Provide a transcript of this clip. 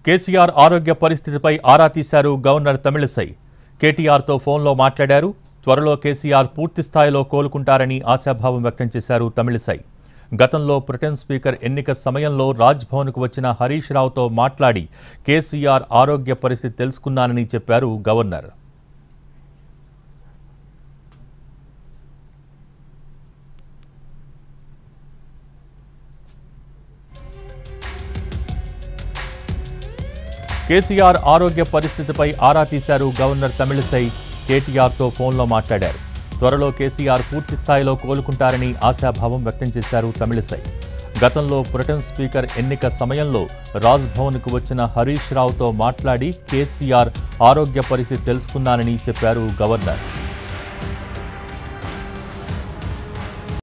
కేసీఆర్ ఆరోగ్య పరిస్థితిపై ఆరా తీశారు గవర్నర్ తమిళిసై కేటీఆర్తో ఫోన్లో మాట్లాడారు త్వరలో కేసీఆర్ పూర్తి స్థాయిలో కోలుకుంటారని ఆశాభావం వ్యక్తం చేశారు తమిళిసై గతంలో బ్రిటన్ స్పీకర్ ఎన్నిక సమయంలో రాజ్భవన్కు వచ్చిన హరీష్ రావుతో మాట్లాడి కేసీఆర్ ఆరోగ్య పరిస్థితి తెలుసుకున్నానని చెప్పారు గవర్నర్ కేసీఆర్ ఆరోగ్య పరిస్థితిపై ఆరా తీశారు గవర్నర్ తమిళిసై కేటీఆర్తో ఫోన్లో మాట్లాడారు త్వరలో కేసీఆర్ పూర్తి స్థాయిలో కోలుకుంటారని ఆశాభావం వ్యక్తం చేశారు తమిళిసై గతంలో బ్రిటన్ స్పీకర్ ఎన్నిక సమయంలో రాజ్ భవన్కు వచ్చిన హరీష్ రావుతో మాట్లాడి కేసీఆర్ ఆరోగ్య పరిస్థితి తెలుసుకున్నానని చెప్పారు గవర్నర్